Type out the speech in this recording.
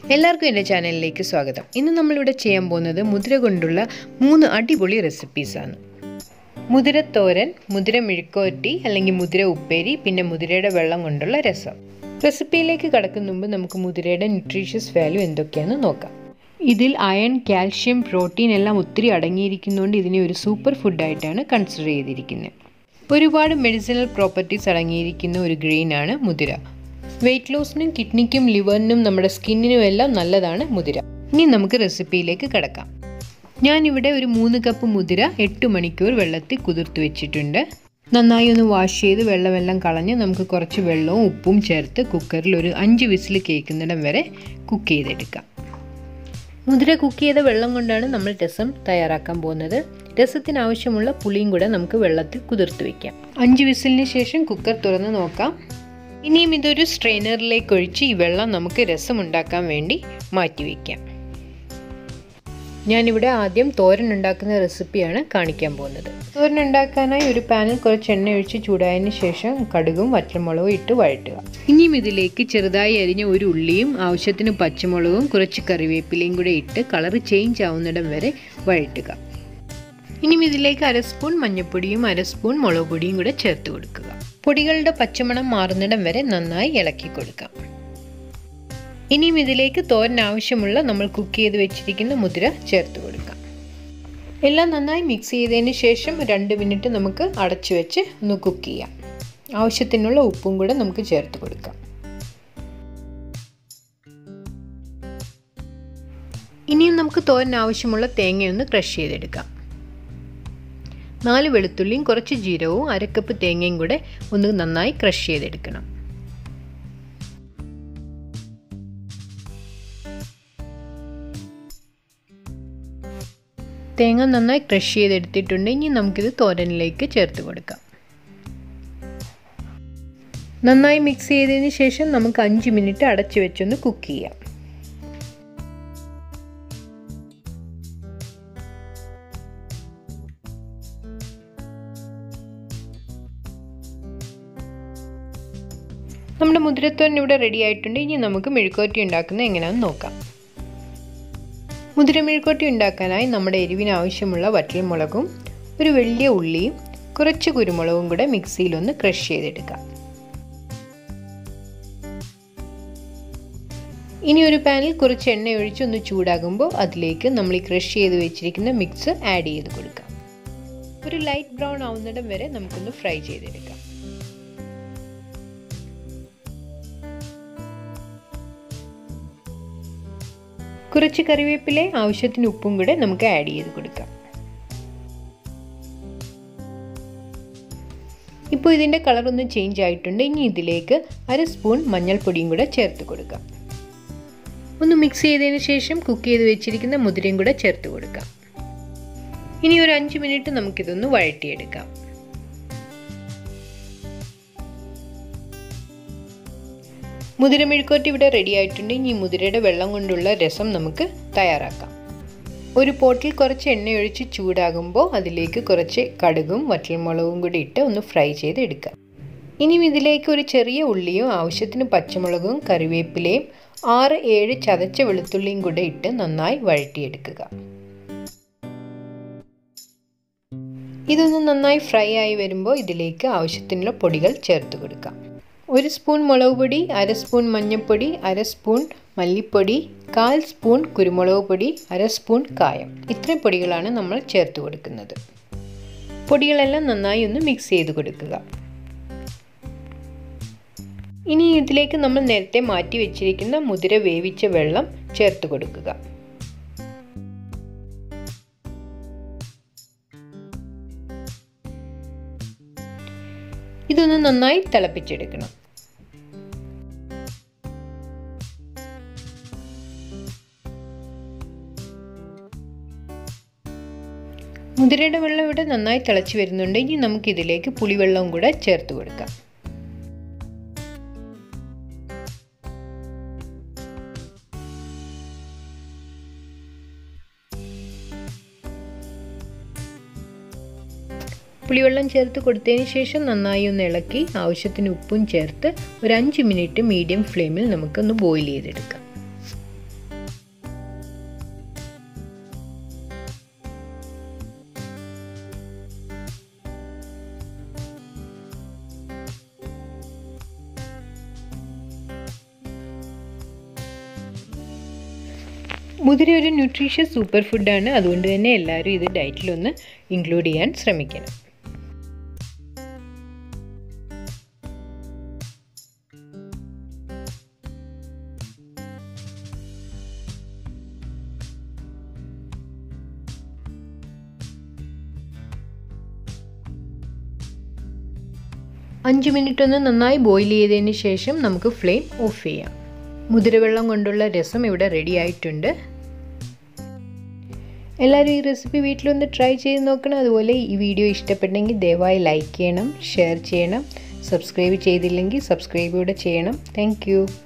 എല്ലാവർക്കും എൻ്റെ ചാനലിലേക്ക് സ്വാഗതം ഇന്ന് നമ്മളിവിടെ ചെയ്യാൻ പോകുന്നത് മുതിര കൊണ്ടുള്ള മൂന്ന് അടിപൊളി റെസിപ്പീസാണ് മുതിരത്തോരൻ മുതിര മെഴുക്കോറ്റി അല്ലെങ്കിൽ മുതിര ഉപ്പേരി പിന്നെ മുതിരയുടെ വെള്ളം കൊണ്ടുള്ള രസം റെസിപ്പിയിലേക്ക് കടക്കുന്ന മുമ്പ് നമുക്ക് മുതിരയുടെ ന്യൂട്രീഷ്യസ് വാല്യൂ എന്തൊക്കെയാണെന്ന് നോക്കാം ഇതിൽ അയൺ കാൽഷ്യം പ്രോട്ടീൻ എല്ലാം ഒത്തിരി അടങ്ങിയിരിക്കുന്നതുകൊണ്ട് ഇതിനെ ഒരു സൂപ്പർ ഫുഡായിട്ടാണ് കൺസിഡർ ചെയ്തിരിക്കുന്നത് ഒരുപാട് മെഡിസിനൽ പ്രോപ്പർട്ടീസ് അടങ്ങിയിരിക്കുന്ന ഒരു ഗ്രെയിനാണ് മുതിര വെയിറ്റ് ലോസിനും കിഡ്നിക്കും ലിവറിനും നമ്മുടെ സ്കിന്നിനും എല്ലാം നല്ലതാണ് മുതിര ഇനി നമുക്ക് റെസിപ്പിയിലേക്ക് കിടക്കാം ഞാനിവിടെ ഒരു മൂന്ന് കപ്പ് മുതിര എട്ട് മണിക്കൂർ വെള്ളത്തിൽ കുതിർത്ത് വെച്ചിട്ടുണ്ട് നന്നായി ഒന്ന് വാഷ് ചെയ്ത് വെള്ളമെല്ലാം കളഞ്ഞ് നമുക്ക് കുറച്ച് വെള്ളവും ഉപ്പും ചേർത്ത് കുക്കറിൽ ഒരു അഞ്ച് വിസിൽ കേൾക്കുന്നിടം വരെ കുക്ക് ചെയ്തെടുക്കാം മുതിര കുക്ക് ചെയ്ത വെള്ളം കൊണ്ടാണ് നമ്മൾ രസം തയ്യാറാക്കാൻ പോകുന്നത് രസത്തിന് ആവശ്യമുള്ള പുളിയും കൂടെ നമുക്ക് വെള്ളത്തിൽ കുതിർത്ത് വെക്കാം അഞ്ച് വിസിലിന് ശേഷം കുക്കർ തുറന്ന് നോക്കാം ഇനിയും ഇതൊരു സ്ട്രെയിനറിലേക്ക് ഒഴിച്ച് ഈ വെള്ളം നമുക്ക് രസം ഉണ്ടാക്കാൻ വേണ്ടി മാറ്റി വയ്ക്കാം ഞാനിവിടെ ആദ്യം തോരൻ ഉണ്ടാക്കുന്ന റെസിപ്പിയാണ് കാണിക്കാൻ പോകുന്നത് തോരൻ ഉണ്ടാക്കാനായി ഒരു പാനിൽ കുറച്ച് എണ്ണ ഒഴിച്ച് ചൂടായതിന് ശേഷം കടുകും വറ്റൽമുളകും ഇട്ട് വഴറ്റുക ഇനിയും ഇതിലേക്ക് ചെറുതായി അരിഞ്ഞ ഒരു ഉള്ളിയും ആവശ്യത്തിന് പച്ചമുളകും കുറച്ച് കറിവേപ്പിലയും കൂടെ ഇട്ട് കളർ ചേഞ്ച് ആവുന്നിടം വരെ വഴറ്റുക ഇനിയും ഇതിലേക്ക് അര സ്പൂൺ മഞ്ഞൾപ്പൊടിയും അര സ്പൂൺ മുളക് പൊടിയും കൂടെ ചേർത്ത് കൊടുക്കുക പൊടികളുടെ പച്ചമണം മാറുന്നിടം വരെ നന്നായി ഇളക്കി കൊടുക്കാം ഇനിയും ഇതിലേക്ക് തോരൻ ആവശ്യമുള്ള നമ്മൾ കുക്ക് ചെയ്ത് വെച്ചിരിക്കുന്ന മുതിര ചേർത്ത് കൊടുക്കാം എല്ലാം നന്നായി മിക്സ് ചെയ്തതിന് ശേഷം രണ്ട് മിനിറ്റ് നമുക്ക് അടച്ചു വെച്ച് ഒന്ന് കുക്ക് ചെയ്യാം ആവശ്യത്തിനുള്ള ഉപ്പും കൂടെ നമുക്ക് ചേർത്ത് കൊടുക്കാം ഇനിയും നമുക്ക് തോരൻ ആവശ്യമുള്ള തേങ്ങയൊന്ന് ക്രഷ് ചെയ്തെടുക്കാം നാല് വെളുത്തുള്ളിയും കുറച്ച് ജീരകവും അരക്കപ്പ് തേങ്ങയും കൂടെ ഒന്ന് നന്നായി ക്രഷ് ചെയ്തെടുക്കണം തേങ്ങ നന്നായി ക്രഷ് ചെയ്തെടുത്തിട്ടുണ്ട് ഇനി നമുക്കിത് തോരനിലേക്ക് ചേർത്ത് കൊടുക്കാം നന്നായി മിക്സ് ചെയ്തതിന് ശേഷം നമുക്ക് അഞ്ച് മിനിറ്റ് അടച്ചു വെച്ചൊന്ന് കുക്ക് ചെയ്യാം നമ്മുടെ മുതിരത്തോരൻ ഇവിടെ റെഡി ആയിട്ടുണ്ട് ഇനി നമുക്ക് മെഴുക്കോറ്റി ഉണ്ടാക്കുന്നത് എങ്ങനെയാണെന്ന് നോക്കാം മുതിര മെഴുക്കോറ്റി ഉണ്ടാക്കാനായി നമ്മുടെ എരിവിന് ആവശ്യമുള്ള വറ്റൽമുളകും ഒരു വലിയ ഉള്ളിയും കുറച്ച് കുരുമുളകും കൂടെ മിക്സിയിലൊന്ന് ക്രഷ് ചെയ്തെടുക്കാം ഇനി ഒരു പാനിൽ കുറച്ച് എണ്ണ ഒഴിച്ച് ഒന്ന് ചൂടാകുമ്പോൾ അതിലേക്ക് നമ്മൾ ഈ ക്രഷ് ചെയ്ത് വെച്ചിരിക്കുന്ന മിക്സ് ആഡ് ചെയ്ത് കൊടുക്കാം ഒരു ലൈറ്റ് ബ്രൗൺ ആവുന്നിടം വരെ നമുക്കൊന്ന് ഫ്രൈ ചെയ്തെടുക്കാം കുറച്ച് കറിവേപ്പില ആവശ്യത്തിന് ഉപ്പും കൂടെ നമുക്ക് ആഡ് ചെയ്ത് കൊടുക്കാം ഇപ്പോൾ ഇതിൻ്റെ കളർ ഒന്ന് ചേഞ്ച് ആയിട്ടുണ്ട് ഇനി ഇതിലേക്ക് അര സ്പൂൺ മഞ്ഞൾപ്പൊടിയും കൂടെ ചേർത്ത് കൊടുക്കാം ഒന്ന് മിക്സ് ചെയ്തതിന് ശേഷം കുക്ക് ചെയ്ത് വെച്ചിരിക്കുന്ന മുതിരയും കൂടെ ചേർത്ത് കൊടുക്കാം ഇനി ഒരു അഞ്ച് മിനിറ്റ് നമുക്കിതൊന്ന് വഴറ്റിയെടുക്കാം മുതിര മെഴുക്കോറ്റി ഇവിടെ റെഡി ആയിട്ടുണ്ട് ഇനി മുതിരയുടെ വെള്ളം കൊണ്ടുള്ള രസം നമുക്ക് തയ്യാറാക്കാം ഒരു പോട്ടിൽ കുറച്ച് എണ്ണയൊഴിച്ച് ചൂടാകുമ്പോൾ അതിലേക്ക് കുറച്ച് കടുകും വറ്റൽമുളകും കൂടി ഇട്ട് ഒന്ന് ഫ്രൈ ചെയ്ത് എടുക്കാം ഇനിയും ഇതിലേക്ക് ഒരു ചെറിയ ഉള്ളിയും ആവശ്യത്തിന് പച്ചമുളകും കറിവേപ്പിലയും ആറ് ഏഴ് ചതച്ച വെളുത്തുള്ളിയും കൂടെ ഇട്ട് നന്നായി വഴറ്റിയെടുക്കുക ഇതൊന്ന് നന്നായി ഫ്രൈ ആയി വരുമ്പോൾ ഇതിലേക്ക് ആവശ്യത്തിനുള്ള പൊടികൾ ചേർത്ത് കൊടുക്കാം ഒരു സ്പൂൺ മുളക് പൊടി അര സ്പൂൺ മഞ്ഞൾപ്പൊടി അര സ്പൂൺ മല്ലിപ്പൊടി കാൽ സ്പൂൺ കുരുമുളക് പൊടി അര സ്പൂൺ കായം ഇത്രയും പൊടികളാണ് നമ്മൾ ചേർത്ത് കൊടുക്കുന്നത് പൊടികളെല്ലാം നന്നായി ഒന്ന് മിക്സ് ചെയ്ത് കൊടുക്കുക ഇനി ഇതിലേക്ക് നമ്മൾ നേരത്തെ മാറ്റി വെച്ചിരിക്കുന്ന മുതിര വേവിച്ച വെള്ളം ചേർത്ത് കൊടുക്കുക ഇതൊന്ന് നന്നായി തിളപ്പിച്ചെടുക്കണം മുതിരയുടെ വെള്ളം ഇവിടെ നന്നായി തിളച്ച് വരുന്നുണ്ട് ഇനി നമുക്ക് ഇതിലേക്ക് പുളിവെള്ളവും കൂടെ ചേർത്ത് കൊടുക്കാം പുളിവെള്ളം ചേർത്ത് കൊടുത്തതിന് ശേഷം നന്നായി ഒന്ന് ഇളക്കി ആവശ്യത്തിന് ഉപ്പും ചേർത്ത് ഒരു അഞ്ച് മിനിറ്റ് മീഡിയം ഫ്ലെയിമിൽ നമുക്കൊന്ന് ബോയിൽ ചെയ്തെടുക്കാം മുതിര ഒരു ന്യൂട്രീഷ്യസ് സൂപ്പർ ഫുഡാണ് അതുകൊണ്ട് തന്നെ എല്ലാവരും ഇത് ഡയറ്റിലൊന്ന് ഇൻക്ലൂഡ് ചെയ്യാൻ ശ്രമിക്കണം അഞ്ച് മിനിറ്റ് ഒന്ന് നന്നായി ബോയിൽ ചെയ്തതിന് ശേഷം നമുക്ക് ഫ്ലെയിം ഓഫ് ചെയ്യാം മുതിരവെള്ളം കൊണ്ടുള്ള രസം ഇവിടെ റെഡി ആയിട്ടുണ്ട് എല്ലാവരും ഈ റെസിപ്പി വീട്ടിലൊന്ന് ട്രൈ ചെയ്ത് നോക്കണം അതുപോലെ ഈ വീഡിയോ ഇഷ്ടപ്പെട്ടെങ്കിൽ ദയവായി ലൈക്ക് ചെയ്യണം ഷെയർ ചെയ്യണം സബ്സ്ക്രൈബ് ചെയ്തില്ലെങ്കിൽ സബ്സ്ക്രൈബ് കൂടെ ചെയ്യണം താങ്ക്